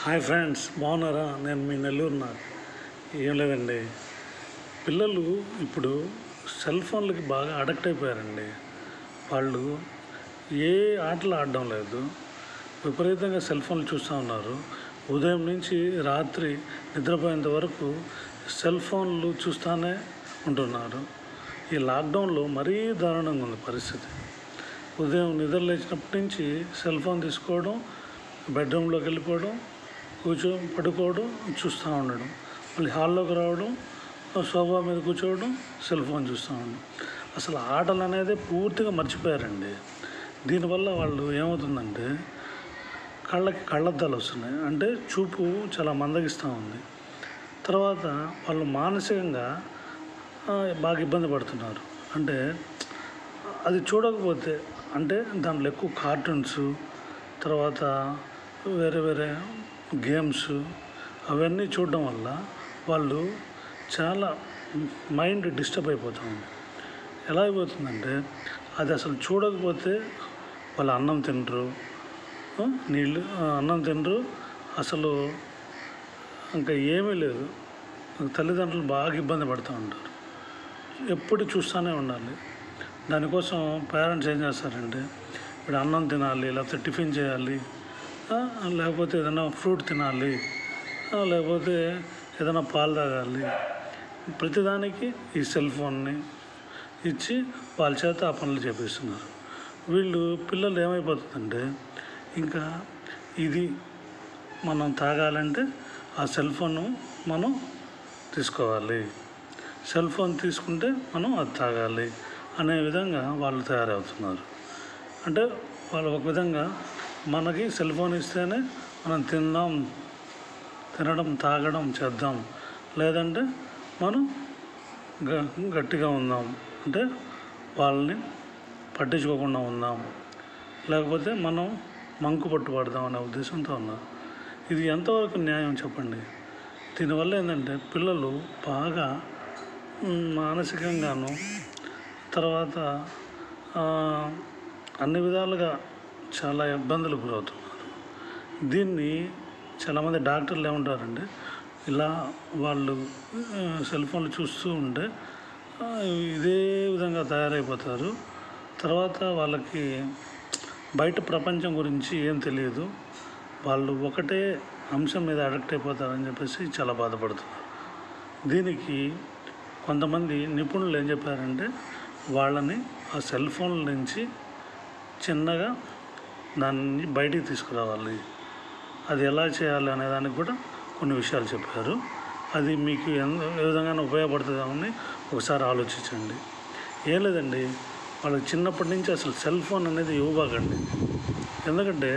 hi friends బాగున్నారా నేను మీ నెల్లూరు నా ఏం లేదండి పిల్లలు ఇప్పుడు సెల్ ఫోన్లకి బాగా అడక్ట్ అయిపోయారండి వాళ్ళు ఏ ఆటలు ఆడడం లేదు విపరీతంగా సెల్ ఫోన్లు చూస్తూ ఉన్నారు ఉదయం నుంచి రాత్రి నిద్రపోయేంత వరకు సెల్ ఫోన్లు చూస్తూనే ఉంటున్నారు ఈ లాక్డౌన్లో మరీ దారుణంగా ఉంది పరిస్థితి ఉదయం నిద్ర లేచినప్పటి నుంచి సెల్ ఫోన్ తీసుకోవడం బెడ్రూమ్లోకి వెళ్ళిపోవడం కూర్చో పడుకోవడం చూస్తూ ఉండడం మళ్ళీ హాల్లోకి రావడం సోఫా మీద కూర్చోవడం సెల్ ఫోన్ చూస్తూ ఉండడం అసలు ఆటలు అనేది పూర్తిగా మర్చిపోయారండి దీనివల్ల వాళ్ళు ఏమవుతుందంటే కళ్ళకి కళ్ళద్దాలు వస్తున్నాయి అంటే చూపు చాలా మందగిస్తూ ఉంది తర్వాత వాళ్ళు మానసికంగా ఆ, బాగా ఇబ్బంది పడుతున్నారు అంటే అది చూడకపోతే అంటే దాంట్లో ఎక్కువ కార్టూన్స్ తర్వాత వేరే వేరే గేమ్స్ అవన్నీ చూడడం వల్ల వాళ్ళు చాలా మైండ్ డిస్టర్బ్ అయిపోతూ ఉంది ఎలా అయిపోతుందంటే అది అసలు చూడకపోతే వాళ్ళు అన్నం తినరు ఆ, నీళ్ళు ఆ, అన్నం తినరు అసలు ఇంకా ఏమీ లేదు తల్లిదండ్రులు బాగా ఇబ్బంది పడుతూ ఉంటారు ఎప్పుడు చూస్తూనే ఉండాలి దానికోసం పేరెంట్స్ ఏం చేస్తారంటే ఇప్పుడు అన్నం తినాలి లేకపోతే టిఫిన్ చేయాలి ఆ, లేకపోతే ఏదైనా ఫ్రూట్ తినాలి ఆ, లేకపోతే ఏదైనా పాలు తాగాలి ప్రతిదానికి ఈ సెల్ ఫోన్ని ఇచ్చి వాళ్ళ చేత ఆ పనులు చేపిస్తున్నారు వీళ్ళు పిల్లలు ఏమైపోతుందంటే ఇంకా ఇది మనం తాగాలంటే ఆ సెల్ ఫోన్ మనం తీసుకోవాలి సెల్ ఫోన్ తీసుకుంటే మనం అది తాగాలి అనే విధంగా వాళ్ళు తయారవుతున్నారు అంటే వాళ్ళు ఒక విధంగా మనకి సెల్ ఫోన్ ఇస్తేనే మనం తిందాం తినడం తాగడం చేద్దాం లేదంటే మనం గ గట్టిగా ఉందాం అంటే వాళ్ళని పట్టించుకోకుండా ఉందాం లేకపోతే మనం మంకు పట్టు పడదాం అనే ఉద్దేశంతో ఉన్నారు ఇది ఎంతవరకు న్యాయం చెప్పండి దీనివల్ల ఏంటంటే పిల్లలు బాగా మ్, మానసికంగాను తర్వాత ఆ, అన్ని విధాలుగా చాలా ఇబ్బందులు గురవుతున్నారు దీన్ని చాలామంది డాక్టర్లు ఏమంటారంటే ఇలా వాళ్ళు ఆ, సెల్ ఫోన్లు చూస్తూ ఉంటే ఆ, ఇదే విధంగా తయారైపోతారు తర్వాత వాళ్ళకి బయట ప్రపంచం గురించి ఏం తెలియదు వాళ్ళు ఒకటే అంశం మీద అడక్ట్ అయిపోతారని చెప్పేసి చాలా బాధపడుతున్నారు దీనికి కొంతమంది నిపుణులు ఏం చెప్పారంటే వాళ్ళని ఆ సెల్ ఫోన్ల నుంచి చిన్నగా దాన్ని బయటికి తీసుకురావాలి అది ఎలా చేయాలి అనే దానికి కూడా కొన్ని విషయాలు చెప్పారు అది మీకు ఎంత ఏ విధంగా ఉపయోగపడుతుందని ఒకసారి ఆలోచించండి ఏం లేదండి వాళ్ళకి చిన్నప్పటి నుంచి అసలు సెల్ ఫోన్ అనేది ఇవ్వబాకండి ఎందుకంటే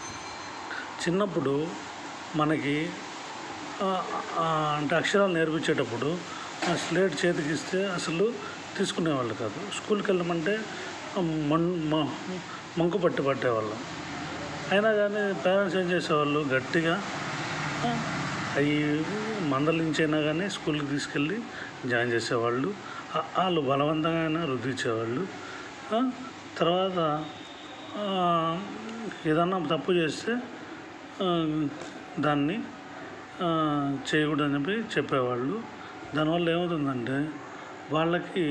చిన్నప్పుడు మనకి ఆ, ఆ, అంటే అక్షరాలు నేర్పించేటప్పుడు ఆ స్లేట్ చేతికి ఇస్తే అసలు తీసుకునేవాళ్ళు కాదు స్కూల్కి వెళ్ళమంటే ఆ మన్ మ- మంకు పట్టి పట్టేవాళ్ళం అయినా కానీ పేరెంట్స్ ఏం చేసేవాళ్ళు గట్టిగా ఆ, అవి మందలించైనా కానీ స్కూల్కి తీసుకెళ్ళి జాయిన్ చేసేవాళ్ళు ఆ- వాళ్ళు బలవంతంగా అయినా రుద్దించేవాళ్ళు ఆ, తర్వాత ఆ, ఏదన్నా తప్పు చేస్తే ఆ, దాన్ని ఆ, చేయకూడదని చెప్పి చెప్పేవాళ్ళు దానివల్ల ఏమవుతుందంటే వాళ్ళకి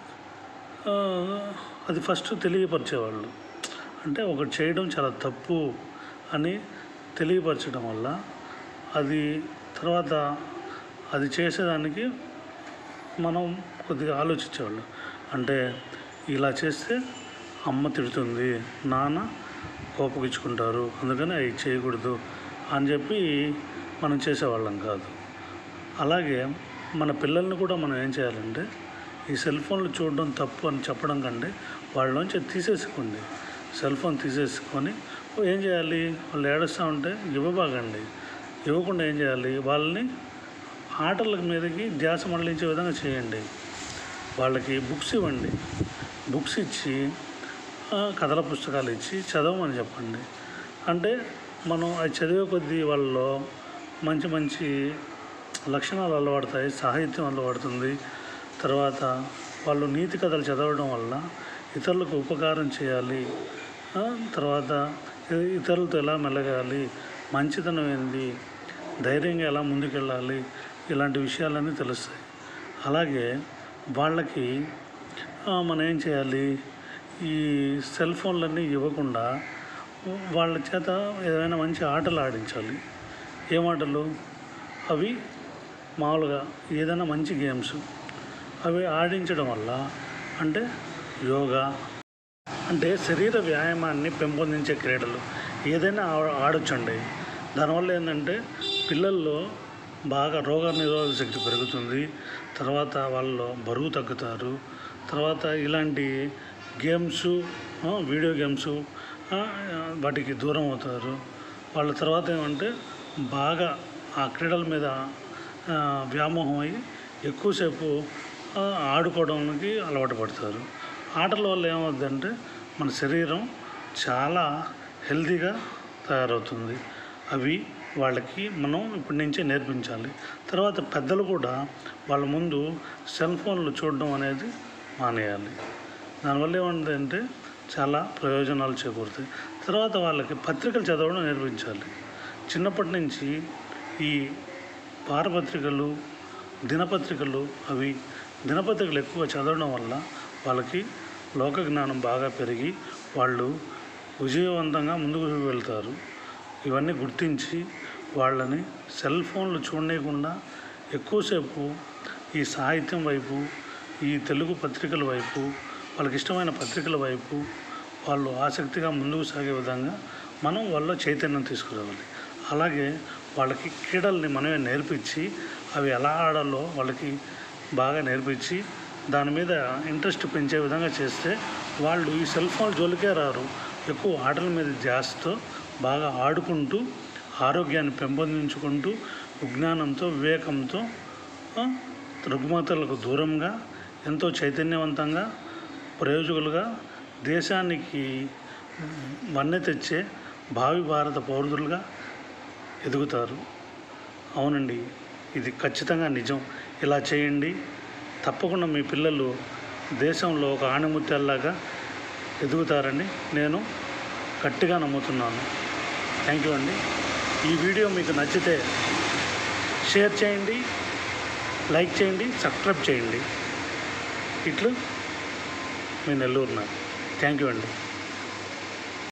ఆ, అది ఫస్ట్ తెలియపరిచేవాళ్ళు అంటే ఒకటి చేయడం చాలా తప్పు అని తెలియపరచడం వల్ల అది తర్వాత అది చేసేదానికి మనం కొద్దిగా ఆలోచించేవాళ్ళం అంటే ఇలా చేస్తే అమ్మ తిడుతుంది నాన్న కోపగించుకుంటారు అందుకని అవి చేయకూడదు అని చెప్పి మనం చేసేవాళ్ళం కాదు అలాగే మన పిల్లల్ని కూడా మనం ఏం చేయాలంటే ఈ సెల్ ఫోన్లు చూడడం తప్పు అని చెప్పడం కంటే వాళ్ళలోంచి అది తీసేసుకోండి సెల్ ఫోన్ తీసేసుకొని ఏం చేయాలి వాళ్ళు ఏడుస్తూ ఉంటే ఇవ్వబాగండి ఇవ్వకుండా ఏం చేయాలి వాళ్ళని ఆటల మీదకి ధ్యాస మళ్ళించే విధంగా చేయండి వాళ్ళకి బుక్స్ ఇవ్వండి బుక్స్ ఇచ్చి ఆ, కథల పుస్తకాలు ఇచ్చి చదవమని చెప్పండి అంటే మనం అది చదివే కొద్దీ వాళ్ళలో మంచి మంచి లక్షణాలు అలవడతాయి సాహిత్యం అలవడుతుంది తర్వాత వాళ్ళు నీతి కథలు చదవడం వల్ల ఇతరులకు ఉపకారం చేయాలి ఆ, తర్వాత ఇ- ఇతరులతో ఎలా మెలగాలి మంచితనం ఏంది ధైర్యంగా ఎలా ముందుకెళ్ళాలి ఇలాంటి విషయాలన్నీ తెలుస్తాయి అలాగే వాళ్ళకి ఆ, మనం ఏం చేయాలి ఈ సెల్ ఫోన్లన్నీ ఇవ్వకుండా వాళ్ళ చేత ఏదైనా మంచి ఆటలు ఆడించాలి ఏం ఆటలు అవి మామూలుగా ఏదైనా మంచి గేమ్స్ అవి ఆడించడం వల్ల అంటే యోగా అంటే శరీర వ్యాయామాన్ని పెంపొందించే క్రీడలు ఏదైనా ఆ- ఆడొచ్చండి దానివల్ల ఏంటంటే పిల్లల్లో బాగా రోగ నిరోధక శక్తి పెరుగుతుంది తర్వాత వాళ్ళు బరువు తగ్గుతారు తర్వాత ఇలాంటి గేమ్స్ ఆ, వీడియో గేమ్స్ ఆ, వాటికి దూరం అవుతారు వాళ్ళ తర్వాత ఏమంటే బాగా ఆ క్రీడల మీద ఆ, వ్యామోహం అయ్యి ఎక్కువసేపు ఆ, ఆడుకోవడానికి అలవాటు పడతారు ఆటల వల్ల ఏమవుతుందంటే మన శరీరం చాలా హెల్తీగా తయారవుతుంది అవి వాళ్ళకి మనం ఇప్పటి నుంచే నేర్పించాలి తర్వాత పెద్దలు కూడా వాళ్ళ ముందు సెల్ ఫోన్లు చూడడం అనేది మానేయాలి దానివల్ల ఏమంటుందంటే చాలా ప్రయోజనాలు చేకూరుతాయి తర్వాత వాళ్ళకి పత్రికలు చదవడం నేర్పించాలి చిన్నప్పటి నుంచి ఈ వారపత్రికలు దినపత్రికలు అవి దినపత్రికలు ఎక్కువ చదవడం వల్ల వాళ్ళకి లోక జ్ఞానం బాగా పెరిగి వాళ్ళు విజయవంతంగా ముందుకు వెళ్తారు ఇవన్నీ గుర్తించి వాళ్ళని సెల్ ఫోన్లు చూడలేకుండా ఎక్కువసేపు ఈ సాహిత్యం వైపు ఈ తెలుగు పత్రికల వైపు వాళ్ళకి ఇష్టమైన పత్రికల వైపు వాళ్ళు ఆసక్తిగా ముందుకు సాగే విధంగా మనం వాళ్ళ చైతన్యం తీసుకురావాలి అలాగే వాళ్ళకి క్రీడల్ని మనమే నేర్పించి అవి ఎలా ఆడాలో వాళ్ళకి బాగా నేర్పించి దాని మీద ఇంట్రెస్ట్ పెంచే విధంగా చేస్తే వాళ్ళు ఈ సెల్ ఫోన్ జోలికే రారు ఎక్కువ ఆటల మీద ధ్యాసతో బాగా ఆడుకుంటూ ఆరోగ్యాన్ని పెంపొందించుకుంటూ విజ్ఞానంతో వివేకంతో ఆ, రుగ్మతలకు దూరంగా ఎంతో చైతన్యవంతంగా ప్రయోజకులుగా దేశానికి వన్నె తెచ్చే భావి భారత పౌరులుగా ఎదుగుతారు అవునండి ఇది ఖచ్చితంగా నిజం ఇలా చేయండి తప్పకుండా మీ పిల్లలు దేశంలో ఒక ఆణిముత్యాల్లాగా ఎదుగుతారని నేను గట్టిగా నమ్ముతున్నాను థ్యాంక్ యూ అండి ఈ వీడియో మీకు నచ్చితే షేర్ చేయండి లైక్ చేయండి సబ్స్క్రైబ్ చేయండి ఇట్లు మీ నెల్లూరు థ్యాంక్ యూ అండి